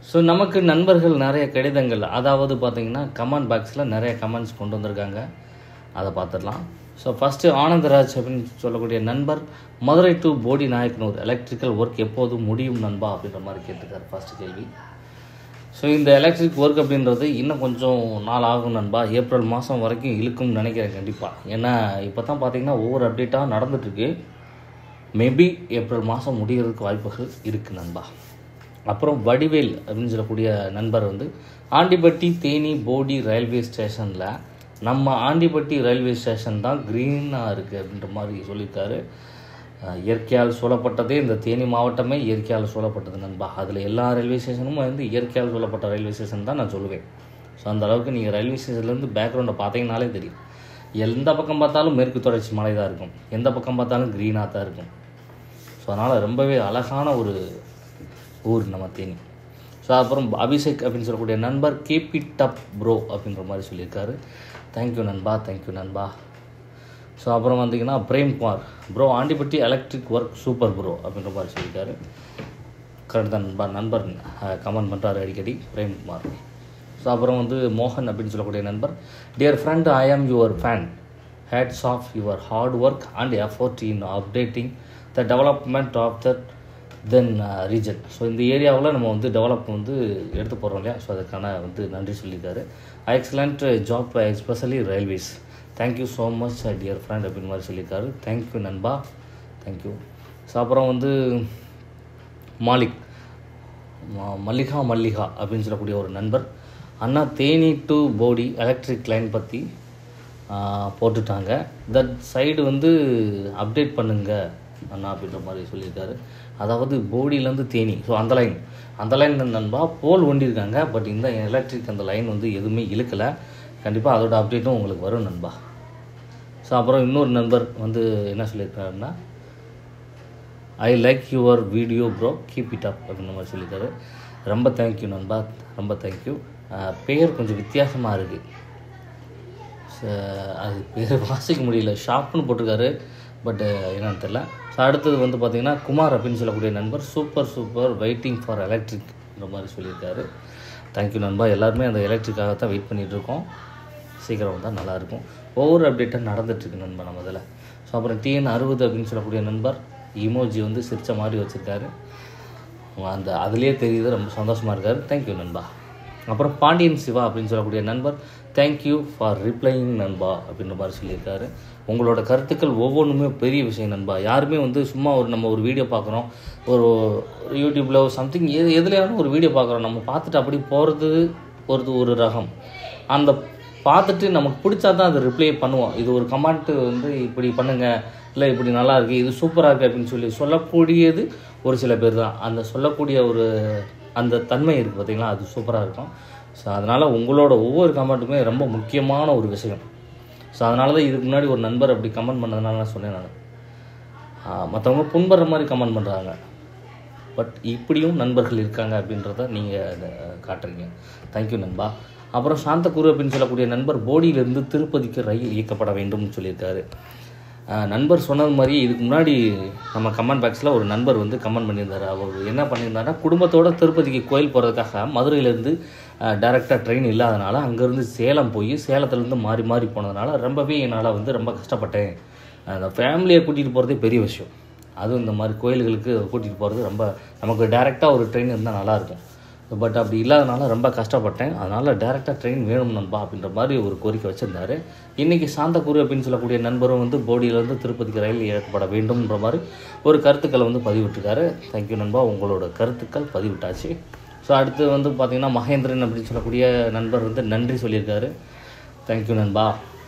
so நமக்கு நண்பர்கள் நிறைய கடிதங்கள் அதாவது பார்த்தீங்கன்னா கமெண்ட் பாக்ஸில் நிறைய கமெண்ட்ஸ் கொண்டு வந்திருக்காங்க அதை பார்த்துடலாம் ஸோ ஃபஸ்ட்டு ஆனந்தராஜ் அப்படின்னு சொல்லக்கூடிய நண்பர் Madurai to Bodinayakanur electrical work எப்போது முடியும் நண்பா அப்படின்ற மாதிரி கேட்டிருக்காரு ஃபஸ்ட்டு கேள்வி ஸோ இந்த எலக்ட்ரிக் ஒர்க் அப்படின்றது இன்னும் கொஞ்சம் நாள் ஆகும் நண்பா ஏப்ரல் மாதம் வரைக்கும் இழுக்கும்னு நினைக்கிறேன் கண்டிப்பாக ஏன்னா இப்போ தான் பார்த்தீங்கன்னா ஒவ்வொரு அப்டேட்டாக நடந்துட்டுருக்கு மேபி ஏப்ரல் மாதம் முடிகிறதுக்கு வாய்ப்புகள் இருக்குது நண்பா அப்புறம் வடிவேல் அப்படின்னு சொல்லக்கூடிய நண்பர் வந்து ஆண்டிப்பட்டி தேனி போடி ரயில்வே ஸ்டேஷனில் நம்ம ஆண்டிப்பட்டி ரயில்வே ஸ்டேஷன் தான் க்ரீனாக இருக்குது அப்படின்ற மாதிரி சொல்லியிருக்காரு அஹ் இயற்கையால் சூழப்பட்டதே இந்த தேனி மாவட்டமே இயற்கையால் சூழப்பட்டது நண்பா அதில் எல்லா ரயில்வே ஸ்டேஷனும் வந்து இயற்கையால் சூழப்பட்ட ரயில்வே ஸ்டேஷன் தான் நான் சொல்லுவேன் ஸோ அந்த அளவுக்கு நீங்கள் ரயில்வே ஸ்டேஷன்லேருந்து பேக்ரவுண்டை பார்த்தீங்கனாலே தெரியும் எந்த பக்கம் பார்த்தாலும் மேற்கு தொடர்ச்சி மலை தான் இருக்கும் எந்த பக்கம் பார்த்தாலும் க்ரீனாக தான் இருக்கும் ஸோ அதனால் ரொம்பவே அழகான ஒரு ஊர் நம்ம தேனி ஸோ அப்புறம் அபிஷேக் அப்படின்னு சொல்லக்கூடிய நண்பர் கீப் இட் அப் ப்ரோ அப்படின்ற மாதிரி சொல்லியிருக்காரு தேங்க்யூ நண்பா தேங்க்யூ நண்பா ஸோ அப்புறம் வந்தீங்கன்னா Premkumar bro Andipatti electric work super bro அப்படின்ற மாதிரி சொல்லியிருக்காரு கரெக்ட் தான் நண்பா நண்பர் கமெண்ட் பண்ணுறாரு அடிக்கடி பிரேம்குமார் ஸோ அப்புறம் வந்து மோகன் அப்படின்னு சொல்லக்கூடிய நண்பர் dear friend I am your fan hats off your hard work and effort in updating the development of the தென் ரீஜன் ஸோ இந்த ஏரியாவில் நம்ம வந்து டெவலப் வந்து எடுத்து போகிறோம் இல்லையா ஸோ அதுக்கான வந்து நன்றி சொல்லியிருக்காரு excellent job especially railways thank you so much dear friend அப்படின்னு மாதிரி சொல்லியிருக்காரு தேங்க்யூ நண்பா தேங்க்யூ ஸோ அப்புறம் வந்து மாலிக் ம- மல்லிகா மல்லிகா அப்படின்னு சொல்லக்கூடிய ஒரு நண்பர் அண்ணா Theni to Bodi electric line பற்றி போட்டுட்டாங்க தட் சைடு வந்து அப்டேட் பண்ணுங்க அண்ணா அப்படின்ற மாதிரி சொல்லியிருக்காரு அதாவது போடியிலேருந்து தேனி ஸோ அந்த லைன் அந்த லைன் நண்பா போல் ஒண்டியிருக்காங்க பட் இந்த எலக்ட்ரிக் அந்த லைன் வந்து எதுவுமே இழுக்கலை கண்டிப்பாக அதோட அப்டேட்டும் உங்களுக்கு வரும் நண்பா ஸோ அப்புறம் இன்னொரு நண்பர் வந்து என்ன சொல்லியிருக்காருன்னா I like your video bro keep it up அப்படின்ற மாதிரி சொல்லியிருக்காரு ரொம்ப தேங்க்யூ நண்பா ரொம்ப தேங்க்யூ பெயர் கொஞ்சம் வித்தியாசமாக இருக்குது அது பேர் வாசிக்க முடியல ஷாப்னு போட்டிருக்காரு பட் என்னன்னு தெரில ஸோ அடுத்தது வந்து பார்த்திங்கன்னா குமார் அப்படின்னு சொல்லக்கூடிய நண்பர் சூப்பர் சூப்பர் வெயிட்டிங் ஃபார் எலக்ட்ரிக்ன்ற மாதிரி சொல்லியிருக்காரு தேங்க்யூ நண்பா எல்லாருமே அந்த எலக்ட்ரிக்காக தான் வெயிட் பண்ணிகிட்டு இருக்கோம் சீக்கிரம் வந்தால் நல்லாயிருக்கும் ஒவ்வொரு அப்டேட்டாக நடந்துட்டுருக்கு நண்பா நம்ம இதில் ஸோ அப்புறம் டிஎன் அறுபது அப்படின்னு சொல்லக்கூடிய நண்பர் இமோஜி வந்து சிரிச்ச மாதிரி வச்சுருக்காரு அந்த அதுலேயே தெரியுது ரொம்ப சந்தோஷமாக இருக்காரு தேங்க்யூ நண்பா அப்புறம் பாண்டியன் சிவா அப்படின்னு சொல்லக்கூடிய நண்பர் தேங்க்யூ ஃபார் ரிப்ளைங் நண்பா அப்படின்ற மாதிரி சொல்லியிருக்காரு உங்களோட கருத்துக்கள் ஒவ்வொன்றுமே பெரிய விஷயம் நண்பா யாருமே வந்து சும்மா ஒரு நம்ம ஒரு வீடியோ பார்க்குறோம் ஒரு யூடியூப்பில் சம்திங் எது எதுலையாவது ஒரு வீடியோ பார்க்குறோம் நம்ம பார்த்துட்டு அப்படி போகிறது போகிறது ஒரு ரகம் அந்த பார்த்துட்டு நமக்கு பிடிச்சா தான் அதை ரிப்ளை பண்ணுவோம் இது ஒரு கமெண்ட்டு வந்து இப்படி பண்ணுங்க இல்லை இப்படி நல்லா இருக்கு இது சூப்பராக இருக்குது அப்படின்னு சொல்லி சொல்லக்கூடியது ஒரு சில பேர் தான் அந்த சொல்லக்கூடிய ஒரு அந்த தன்மை இருக்குது பார்த்தீங்களா அது சூப்பராக இருக்கும் ஸோ அதனால் உங்களோட ஒவ்வொரு கமெண்ட்டுமே ரொம்ப முக்கியமான ஒரு விஷயம் ஸோ அதனால தான் இதுக்கு முன்னாடி ஒரு நண்பர் அப்படி கமெண்ட் பண்ணதுனால நான் சொன்னேன் நான் மற்றவங்க புண்படுற மாதிரி கமெண்ட் பண்ணுறாங்க பட் இப்படியும் நண்பர்கள் இருக்காங்க அப்படின்றத நீங்கள் காட்டுறீங்க தேங்க்யூ நண்பா அப்புறம் சாந்தகுரு அப்படின்னு சொல்லக்கூடிய நண்பர் போடியிலிருந்து திருப்பதிக்கு ரயில் இயக்கப்பட வேண்டும்னு சொல்லியிருக்காரு அஹ் நண்பர் சொன்னது மாதிரி இதுக்கு முன்னாடி நம்ம கமெண்ட் பாக்ஸில் ஒரு நண்பர் வந்து கமெண்ட் பண்ணியிருந்தார் அவர் என்ன பண்ணியிருந்தாருன்னா குடும்பத்தோட திருப்பதிக்கு கோயில் போகிறதுக்காக மதுரையிலேருந்து டேரெக்டாக ட்ரெயின் இல்லாதனால அங்கேருந்து சேலம் போய் சேலத்துலேருந்து மாறி மாறி போனதுனால ரொம்பவே என்னால் வந்து ரொம்ப கஷ்டப்பட்டேன் அந்த ஃபேமிலியை கூட்டிகிட்டு போகிறதே பெரிய விஷயம் அதுவும் இந்த மாதிரி கோயில்களுக்கு கூட்டிகிட்டு போகிறது ரொம்ப நமக்கு டேரெக்டாக ஒரு ட்ரெயின் இருந்தால் நல்லாயிருக்கும் பட் அப்படி இல்லாதனால ரொம்ப கஷ்டப்பட்டேன் அதனால் டேரெக்டாக ட்ரெயின் வேணும் நண்பா அப்படின்ற மாதிரி ஒரு கோரிக்கை வச்சுருந்தாரு இன்றைக்கி சாந்தகுரு அப்படின்னு சொல்லக்கூடிய நண்பரும் வந்து போடியிலேருந்து திருப்பதிக்கு ரயில் இயக்கப்பட வேண்டும்ன்ற மாதிரி ஒரு கருத்துக்களை வந்து பதிவிட்டிருக்காரு தேங்க்யூ நண்பா உங்களோட கருத்துக்கள் பதிவிட்டாச்சு ஸோ அடுத்து வந்து பார்த்திங்கன்னா மகேந்திரன் அப்படின்னு சொல்லக்கூடிய நண்பர் வந்து நன்றி சொல்லியிருக்காரு தேங்க்யூ நண்பா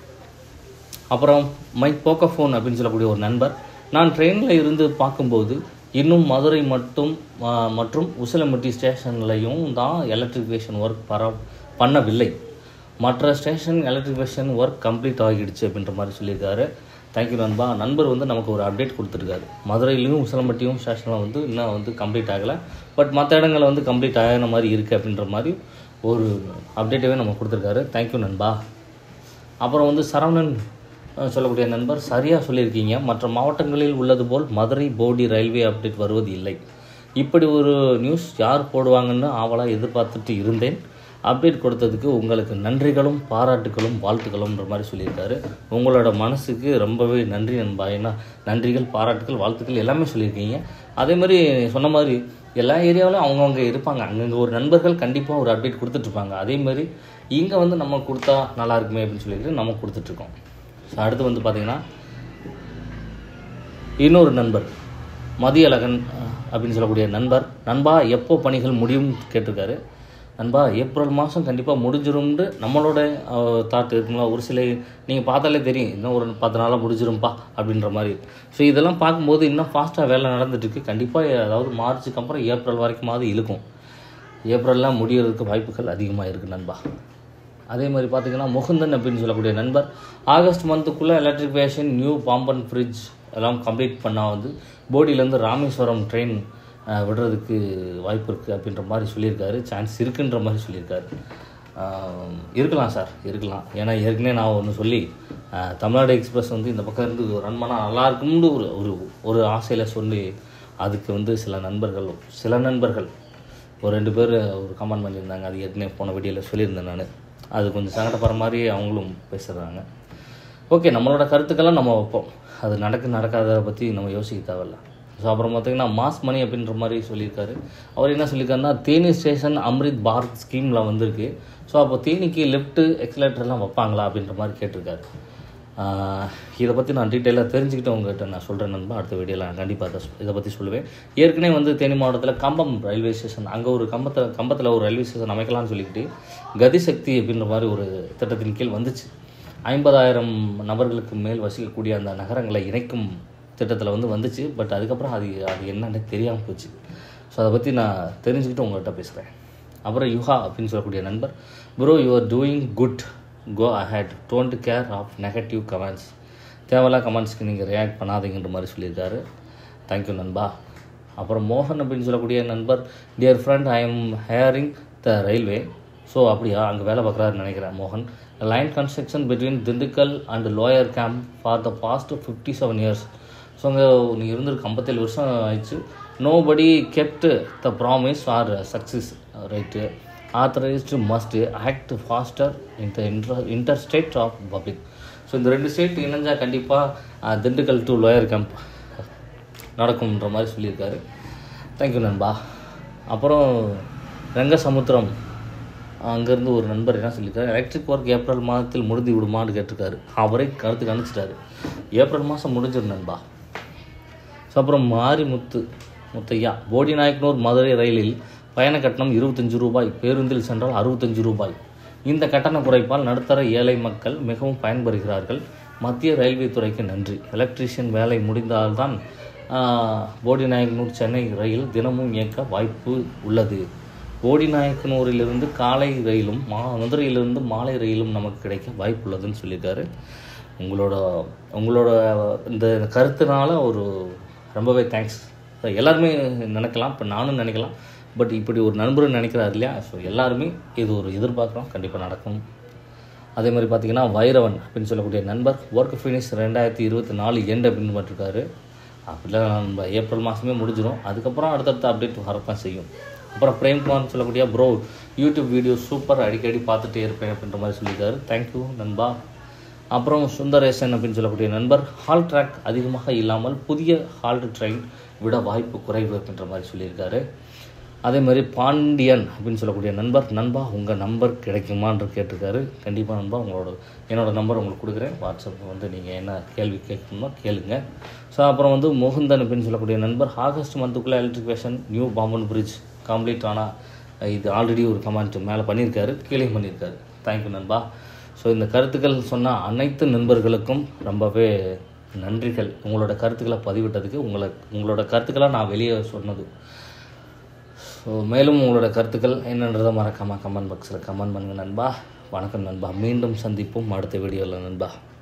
அப்புறம் மைக் போக்கஃபோன் அப்படின்னு சொல்லக்கூடிய ஒரு நண்பர் நான் ட்ரெயினில் இருந்து பார்க்கும்போது இன்னும் மதுரை மட்டும் ஆ, மற்றும் உசிலம்பட்டி ஸ்டேஷன்லையும் தான் எலக்ட்ரிஃபிகேஷன் ஒர்க் பர பண்ணவில்லை மற்ற ஸ்டேஷன் எலக்ட்ரிஃபிகேஷன் ஒர்க் கம்ப்ளீட் ஆகிடுச்சு அப்படின்ற மாதிரி சொல்லியிருக்காரு தேங்க்யூ நண்பா நண்பர் வந்து நமக்கு ஒரு அப்டேட் கொடுத்துருக்காரு மதுரையிலையும் உசிலம்பட்டியும் ஸ்டேஷனில் வந்து இன்னும் வந்து கம்ப்ளீட் ஆகலை பட் மற்ற இடங்களில் வந்து கம்ப்ளீட் ஆகின மாதிரி இருக்குது அப்படின்ற மாதிரி ஒரு அப்டேட்டவே நம்ம கொடுத்துருக்காரு தேங்க்யூ நண்பா அப்புறம் வந்து சரவணன் அஹ், சொல்லக்கூடிய நண்பர் சரியாக சொல்லியிருக்கீங்க மற்ற மாவட்டங்களில் உள்ளது போல் மதுரை போடி ரயில்வே அப்டேட் வருவது இல்லை இப்படி ஒரு நியூஸ் யார் போடுவாங்கன்னு ஆவலாக எதிர்பார்த்துட்டு இருந்தேன் அப்டேட் கொடுத்ததுக்கு உங்களுக்கு நன்றிகளும் பாராட்டுகளும் வாழ்த்துக்களும்ன்ற மாதிரி சொல்லியிருக்காரு உங்களோட மனசுக்கு ரொம்பவே நன்றி நண்பா ஏன்னா நன்றிகள் பாராட்டுகள் வாழ்த்துக்கள் எல்லாமே சொல்லியிருக்கீங்க அதே மாதிரி சொன்ன மாதிரி எல்லா ஏரியாவிலும் அவங்கவுங்க இருப்பாங்க அங்கங்கே ஒரு நண்பர்கள் கண்டிப்பாக ஒரு அப்டேட் கொடுத்துட்ருப்பாங்க அதே மாதிரி இங்கே வந்து நம்ம கொடுத்தா நல்லா இருக்குமே அப்படின்னு சொல்லிட்டு நம்ம கொடுத்துட்ருக்கோம் ஸோ அடுத்து வந்து பார்த்திங்கன்னா இன்னொரு நண்பர் மதியழகன் அஹ், அப்படின்னு சொல்லக்கூடிய நண்பர் நண்பா எப்போ பணிகள் முடியும் கேட்டிருக்காரு நண்பா ஏப்ரல் மாதம் கண்டிப்பாக முடிஞ்சிரும்னு நம்மளோட தாட் இருக்குங்களா ஒரு சில நீங்கள் பார்த்தாலே தெரியும் இன்னும் ஒரு பத்து நாளாக முடிஞ்சிரும்பா அப்படின்ற மாதிரி ஸோ இதெல்லாம் பார்க்கும்போது இன்னும் ஃபாஸ்ட்டாக வேலை நடந்துட்டுருக்கு கண்டிப்பாக அதாவது மார்ச்சுக்கு அப்புறம் ஏப்ரல் வரைக்குமாவது இழுக்கும் ஏப்ரல்லாம் முடியறதுக்கு வாய்ப்புகள் அதிகமாக இருக்குது நண்பா அதே மாதிரி பார்த்தீங்கன்னா முகுந்தன் அப்படின்னு சொல்லக்கூடிய நண்பர் ஆகஸ்ட் மந்த்துக்குள்ளே எலக்ட்ரிஃபிகேஷன் நியூ பாம்பன் ஃப்ரிட்ஜ் எல்லாம் கம்ப்ளீட் பண்ணால் வந்து போடியிலேருந்து ராமேஸ்வரம் ட்ரெயின் விடுறதுக்கு வாய்ப்பு இருக்குது அப்படின்ற மாதிரி சொல்லியிருக்காரு சான்ஸ் இருக்குன்ற மாதிரி சொல்லியிருக்காரு ஆஹ் இருக்கலாம் சார் இருக்கலாம் ஏன்னா ஏற்கனவே நான் ஒன்று சொல்லி ஆஹ் தமிழ்நாடு எக்ஸ்பிரஸ் வந்து இந்த பக்கம் இருந்து ரன் பண்ணால் நல்லா இருக்கும்னு ஒரு ஒரு ஒரு ஆசையில் சொல்லி அதுக்கு வந்து சில நண்பர்கள் சில நண்பர்கள் ஒரு ரெண்டு பேர் ஒரு கமெண்ட் பண்ணியிருந்தாங்க அது ஏற்கனவே போன வீடியோவில் சொல்லியிருந்தேன் நான் அது கொஞ்சம் சங்கடப்படுற மாதிரி அவங்களும் பேசுகிறாங்க ஓகே நம்மளோட கருத்துக்கெல்லாம் நம்ம வைப்போம் அது நடக்கு நடக்காததை பற்றி நம்ம யோசிக்க தேவையில்ல ஸோ அப்புறம் பார்த்தீங்கன்னா மாஸ் மணி அப்படின்ற மாதிரி சொல்லியிருக்காரு அவர் என்ன சொல்லியிருக்காருன்னா தேனி ஸ்டேஷன் அம்ரித் பாரத் ஸ்கீமில் வந்திருக்கு ஸோ அப்போ தேனிக்கு லெஃப்ட்டு எக்ஸலேட்டர்லாம் வைப்பாங்களா அப்படின்ற மாதிரி கேட்டிருக்காரு ஆஹ் இதை பற்றி நான் டீட்டெயிலாக தெரிஞ்சுக்கிட்டு உங்கள்கிட்ட நான் சொல்கிறேன் நண்பா அடுத்த வீடியோவில் நான் கண்டிப்பாக அதை சொ- இதை பற்றி சொல்லுவேன் ஏற்கனவே வந்து தேனி மாவட்டத்தில் கம்பம் ரயில்வே ஸ்டேஷன் அங்கே ஒரு கம்பத்தில் கம்பத்தில் ஒரு ரயில்வே ஸ்டேஷன் அமைக்கலாம்னு சொல்லிக்கிட்டு கதிசக்தி அப்படின்ற மாதிரி ஒரு திட்டத்தின் கீழ் வந்துச்சு ஐம்பதாயிரம் நபர்களுக்கு மேல் வசிக்கக்கூடிய அந்த நகரங்களை இணைக்கும் திட்டத்தில் வந்து வந்துச்சு பட் அதுக்கப்புறம் அது அது என்னன்னு தெரியாமல் போச்சு ஸோ அதை பற்றி நான் தெரிஞ்சுக்கிட்டு உங்கள்கிட்ட பேசுகிறேன் அப்புறம் யுஹா அப்படின்னு சொல்லக்கூடிய நண்பர் bro you are doing good go ahead don't care of negative comments தேவையில்லா கமெண்ட்ஸ்க்கு நீங்கள் ரியாக்ட் பண்ணாதீங்கன்ற மாதிரி சொல்லியிருக்காரு தேங்க்யூ நண்பா அப்புறம் மோகன் அப்படின்னு சொல்லக்கூடிய நண்பர் dear friend I am hearing the railway so அப்படியா அங்கே வேலை பார்க்குறாருன்னு நினைக்கிறேன் மோகன் line construction between Dindigul and Lower Camp for the past fifty seven years so அங்கே நீங்கள் இருந்திருக்கு ஐம்பத்தேழு வருஷம் ஆயிடுச்சு nobody kept the promise or success right authorised must act faster in the inter inter state of public so இந்த ரெண்டு state இணைஞ்சால் கண்டிப்பாக திண்டுக்கல் டு லோயர் கேம்ப் நடக்கும்ன்ற மாதிரி சொல்லியிருக்காரு தேங்க்யூ நண்பா அப்புறம் ரங்கசமுத்திரம் அங்கேருந்து ஒரு நண்பர் என்ன சொல்லியிருக்காரு எலக்ட்ரிக் ஒர்க் ஏப்ரல் மாதத்தில் முடிந்து விடுமான்னு கேட்டிருக்காரு அவரே கருத்து கணிச்சிட்டாரு ஏப்ரல் மாதம் முடிஞ்சிடும் நண்பா ஸோ அப்புறம் மாரிமுத்து முத்தையா போடி நாயக்கனூர் மதுரை ரயிலில் பயண கட்டணம் இருபத்தஞ்சு ரூபாய் பேருந்தில் சென்றால் அறுபத்தஞ்சு ரூபாய் இந்த கட்டண குறைப்பால் நடுத்தர ஏழை மக்கள் மிகவும் பயன்பெறுகிறார்கள் மத்திய ரயில்வே துறைக்கு நன்றி எலக்ட்ரீஷியன் வேலை முடிந்தால்தான் ஆஹ், போடி நாயக்கனூர் சென்னை ரயில் தினமும் இயக்க வாய்ப்பு உள்ளது போடி நாயக்கனூரிலிருந்து காலை ரயிலும் மா மதுரையிலிருந்து மாலை ரயிலும் நமக்கு கிடைக்க வாய்ப்பு உள்ளதுன்னு சொல்லியிருக்காரு உங்களோட உங்களோட இந்த கருத்துனால ஒரு ரொம்பவே தேங்க்ஸ் எல்லாருமே நினைக்கலாம் இப்போ நானும் நினைக்கலாம் பட் இப்படி ஒரு நண்பர் நினைக்கிறார் இல்லையா ஸோ எல்லாருமே இது ஒரு எதிர்பார்க்குறோம் கண்டிப்பாக நடக்கும் அதே மாதிரி பார்த்தீங்கன்னா வைரவன் அப்படின்னு சொல்லக்கூடிய நண்பர் ஒர்க் ஃபினிஷ் ரெண்டாயிரத்தி இருபத்தி நாலு எண்ட் அப்படின்னு போட்டிருக்காரு அப்படிலாம் நம்ம ஏப்ரல் மாதமே முடிஞ்சிடும் அதுக்கப்புறம் அடுத்தடுத்த அப்டேட் வரத்தான் செய்யும் அப்புறம் பிரேம்குமார்னு சொல்லக்கூடிய ப்ரோ யூடியூப் வீடியோ சூப்பர் அடிக்கடி பார்த்துட்டே இருப்பேன் அப்படின்ற மாதிரி சொல்லியிருக்காரு தேங்க்யூ நண்பா அப்புறம் சுந்தரேசன் அப்படின்னு சொல்லக்கூடிய நண்பர் ஹால் ட்ராக் அதிகமாக இல்லாமல் புதிய ஹால்ட் ட்ரெயின் விட வாய்ப்பு குறைவு அப்படின்ற மாதிரி சொல்லியிருக்காரு அதே மாதிரி பாண்டியன் அப்படின்னு சொல்லக்கூடிய நண்பர் நண்பா உங்கள் நம்பர் கிடைக்குமான்னு கேட்டிருக்காரு கண்டிப்பாக நண்பா உங்களோட என்னோட நம்பர் உங்களுக்கு கொடுக்குறேன் வாட்ஸ்அப்பில் வந்து நீங்கள் என்ன கேள்வி கேட்கணுமோ கேளுங்க ஸோ அப்புறம் வந்து முகுந்தன் அப்படின்னு சொல்லக்கூடிய நண்பர் ஆகஸ்ட் மந்த்துக்குள்ளே electrification new Pamban bridge complete ஆனால் இது ஆல்ரெடி ஒரு கமெண்ட் மேலே பண்ணியிருக்காரு கீழே பண்ணியிருக்காரு தேங்க்யூ நண்பா ஸோ இந்த கருத்துக்கள் சொன்ன அனைத்து நண்பர்களுக்கும் ரொம்பவே நன்றிகள் உங்களோட கருத்துக்களை பதிவிட்டதுக்கு உங்களை உங்களோட கருத்துக்களை நான் வெளியே சொன்னது ஸோ மேலும் உங்களோட கருத்துக்கள் என்னன்றதை மறக்காமல் கமெண்ட் பாக்ஸில் கமெண்ட் பண்ணுங்கள் நண்பா வணக்கம் நண்பா மீண்டும் சந்திப்போம் அடுத்த வீடியோவில் நண்பா